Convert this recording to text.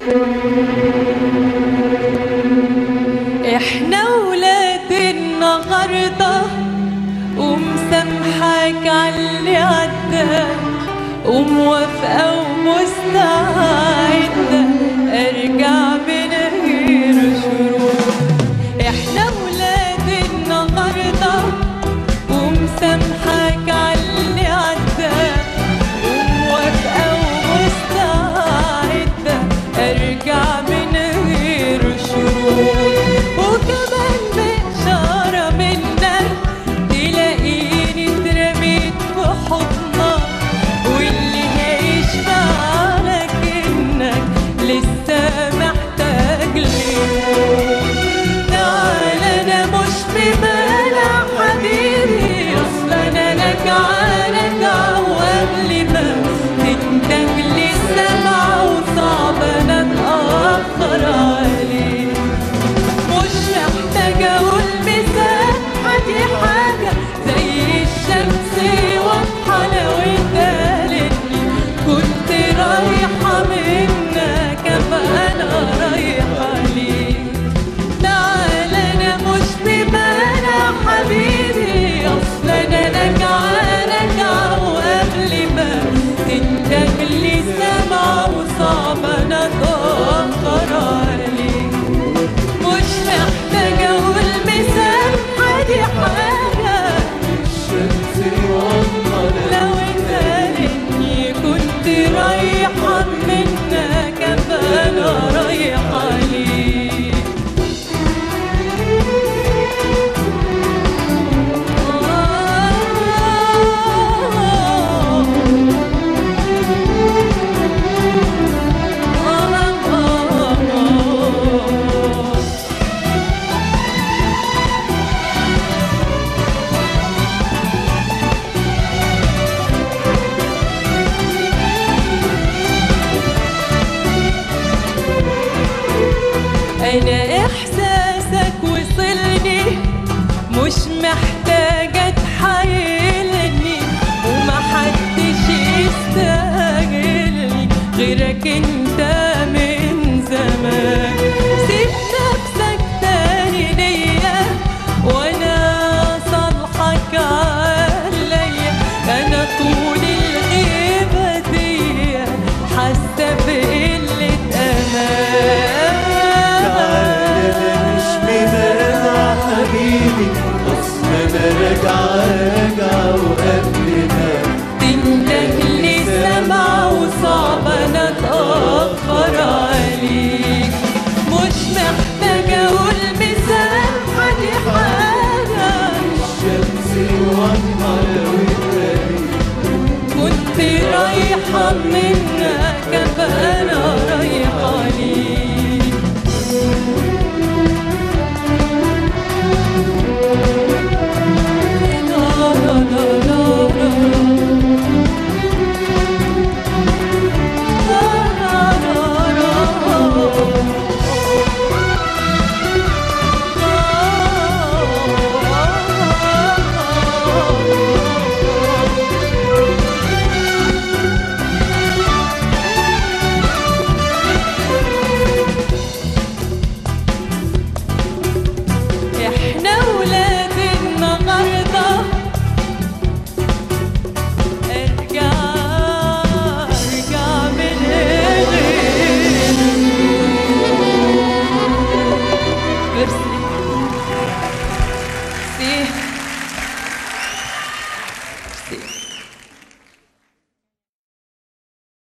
احنا ولاد النهارده ومسامحاك عاللي عدى وموافقة ومستعدة ارجع من غير شروط احنا ولاد النهارده ومسامحاك عاللي عدى وموافقة ومستعدة ارجع من غير شروط وكمان بإشارة منك تلاقيني اترميت في حضنك واللي هيشفع لك انك لسه محتاج ليموت تعال انا مش بمانع حبيبي اصل انا راجعه راجعه وقبل ما تنتج لي السمع وصعب انا اتاخر عليك مش محتاجة أقول مساحة دي حاجة زي الشمس واضحة لو اتقالتلي كنت رايحة منك أبقى أنا رايحة ليك تعال أنا مش بمانع حبيبي أصل أنا راجعة راجعة وقبل ما تنتج لي سمع وصعب أنا أتأخر عليك مش محتاجة أقول مسامحة دي حاجة لو اتقالتني كنت رايحة منك أبقى أنا رايحة ليك أنا إحساسك وصلني مش محتاجة تحايلني ومحدش يستاهلني غيرك انت من زمان سيب نفسك تاني ليا وانا صالحك عليا انا طول الغيبة دي حاسة بقلة امان تعال مش بمانع حبيبي اصل انا راجعة راجعة وقبل ما تنتج لي سمع وصعب انا اتاخر عليك مش محتاجه اقول مسامحه دي حاجه الشمس واضحة لو اتقالت كنت رايحه منك ابقى انا رايحه ليك لا لا لا لا لا احنا ولاد النهارده ارجع ارجع من غير ميرسي ميرسي